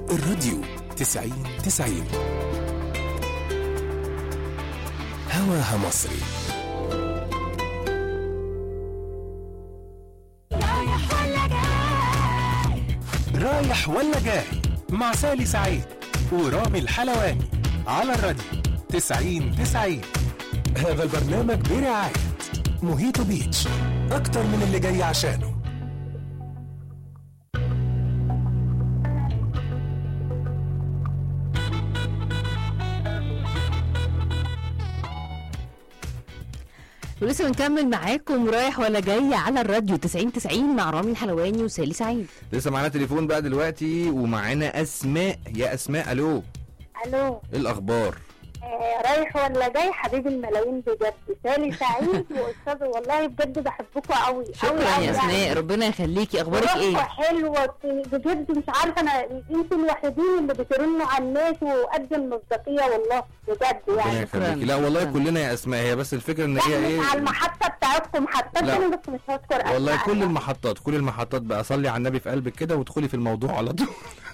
الراديو تسعين تسعين هواها مصري رايح ولا جاي مع سالي سعيد ورامي الحلواني على الراديو تسعين تسعين هذا البرنامج برعاية موهيتو بيتش أكتر من اللي جاي عشانه ولسه بنكمل معاكم رايح ولا جاي على الراديو 90 90 مع رامي الحلواني وسالي سعيد لسه معانا تليفون بقى دلوقتي ومعانا اسماء يا اسماء الو الو ايه الاخبار آه رايح ولا جاي حبيب الملايين بجد سالي سعيد واستاذ والله بجد بحبكم قوي شكرا يا اسماء ربنا يخليكي اخبارك روحكم ايه حلوه بجد مش عارفه انا انتوا الوحيدين اللي بترنوا على الناس وقد المصداقيه والله بجد ربنا يعني يخليكي لا والله شكراً. كلنا يا اسماء هي بس الفكره ان لا هي ايه مش على المحطه بتاعتكم حتى لا. انا بس مش هذكر والله أسماء. كل المحطات كل المحطات بقى صلي على النبي في قلبك كده وادخلي في الموضوع على طول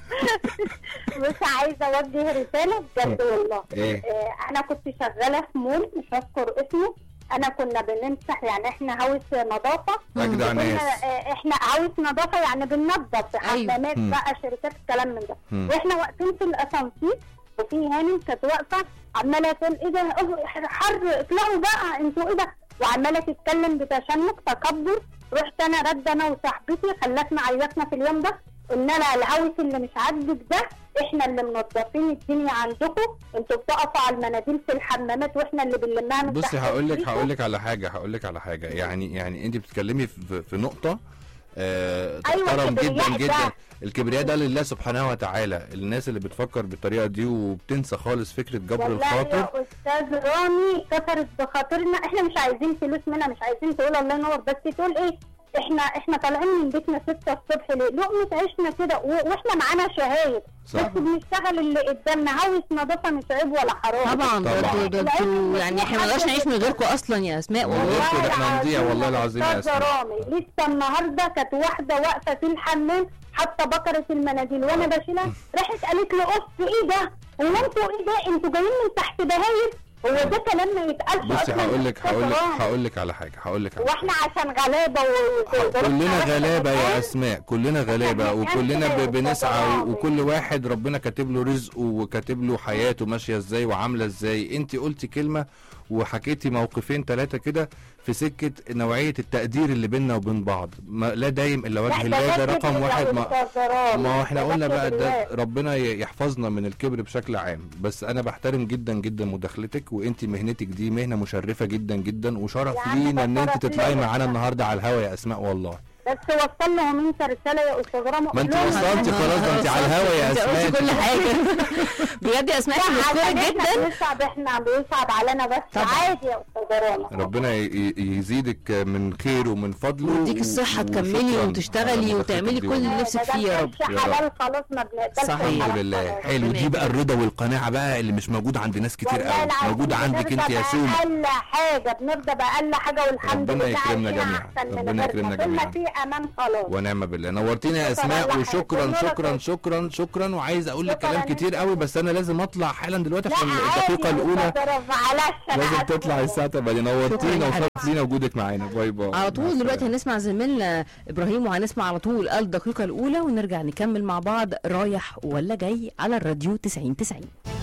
بس عايزه اوجه رساله بجد والله ايه آه، انا كنت شغاله في مول مش هذكر اسمه انا كنا بنمسح يعني احنا هاوس نظافه اجدع كنا ناس آه، احنا هاوس نظافه يعني بننظف حمامات مم. بقى شركات الكلام من ده مم. واحنا واقفين في الاسانسير وفي هانم كانت واقفه عماله تقول ايه ده أوه، حر اطلعوا بقى انتوا ايه ده وعماله تتكلم بتشنج تكبر رحت انا رد انا وصاحبتي خلتنا عيطنا في اليوم ده قلنا لها الهوس اللي مش عاجبك ده احنا اللي منظفين الدنيا عندكم انتوا بتقفوا على المناديل في الحمامات واحنا اللي بنلمها من بصي تحت هقول لك رجليكم. هقول لك على حاجه هقول لك على حاجه يعني يعني انت بتتكلمي في, في نقطه آه أيوة، تحترم جدا الكبرياء جدا ده. الكبرياء ده لله سبحانه وتعالى الناس اللي بتفكر بالطريقه دي وبتنسى خالص فكره جبر والله الخاطر يا استاذ رامي كسرت بخاطرنا احنا مش عايزين فلوس منها مش عايزين تقول الله ينور بس تقول ايه احنا احنا طالعين من بيتنا 6 الصبح ليه؟ لقمة عيشنا كده و- واحنا معانا شهايد صح. بس بنشتغل اللي قدامنا هوس نظافه مش عيب ولا حرام طبعا ده طبعاً. انتوا ده انتوا يعني احنا ما نقدرش نعيش من غيركم اصلا يا اسماء والله. والله غير كده احنا هنضيع والله العظيم يا استاذ أسماء. رامي لسه النهارده كانت واحده واقفه في الحمام حاطه بكره المناديل وانا بشيلها راحت قالت لي اف ايه ده هو انتوا ايه ده انتوا جايين من تحت بهايم هو ده كلام ما يتقالش بصي أصلاً هقول لك يا أستاذ هقول لك رامي. هقول لك على حاجه هقول لك على حاجه واحنا عشان غلابه و... كلنا غلابه يا اسماء كلنا غلابه يعني وكلنا أنت ب- بنسعى يا وكل واحد ربنا كاتب له رزقه وكاتب له حياته ماشيه ازاي وعامله ازاي انت قلتي كلمه وحكيتي موقفين ثلاثه كده في سكه نوعيه التقدير اللي بيننا وبين بعض ما لا دايم الا وجه الله ده رقم واحد ما ما هو احنا قلنا بقى ده ربنا ي- يحفظنا من الكبر بشكل عام بس انا بحترم جدا جدا مداخلتك وانت مهنتك دي مهنه مشرفه جدا جدا وشرف يا عم لينا ان ده انت شرف تطلعي ليا. معانا النهارده على الهوا يا اسماء والله بس وصل لهم انت رساله يا استاذ رامي ما انت قول لهم وصلتي أنا- خلاص ده انت على الهوا يا انت قلتي اسماء كل حاجه بجد يا اسماء احنا عشان بنشكرك احنا جدا بيصعب احنا بيصعب علينا بس طبعا. عادي يا استاذ رامي ربنا ي- ي- يزيدك من خيره ومن فضله ويديك الصحة و- تكملي وشكراً وتشتغلي على مداخلتك وتعملي دي كل والله. اللي نفسك ده فيه يا رب مش يا حلال خلاص ما بنقبلش صحيح. الحلال الحمد لله خلاص. حلو دي بقى الرضا والقناعه بقى اللي مش موجود عند ناس كتير والله قوي العظيم موجود عندك انت يا بنرضى سومه بأقل حاجة بنرضى بأقل حاجة والحمد ربنا لله يكرمنا عايشين جميعاً. أحسن من ربنا غيرنا. يكرمنا طول ما جميعاً. في أمان خلاص ونعم بالله نورتينا يا شكراً اسماء الله وشكرا يخليك. شكرا شكرا شكرا وعايز اقول لك شكراً كلام ليك. كتير قوي بس انا لازم اطلع حالا دلوقتي لا عشان عادي الدقيقه يا الاولى أستاذ رب، معلش أنا لازم آسفة تطلع والله. الساعه 8 شكراً نورتينا يا وشرف حبيبتي. لينا وجودك معانا باي باي على مع طول دلوقتي السلامة. هنسمع زميلنا ابراهيم وهنسمع على طول الدقيقه الاولى ونرجع نكمل مع بعض رايح ولا جاي على الراديو 90 90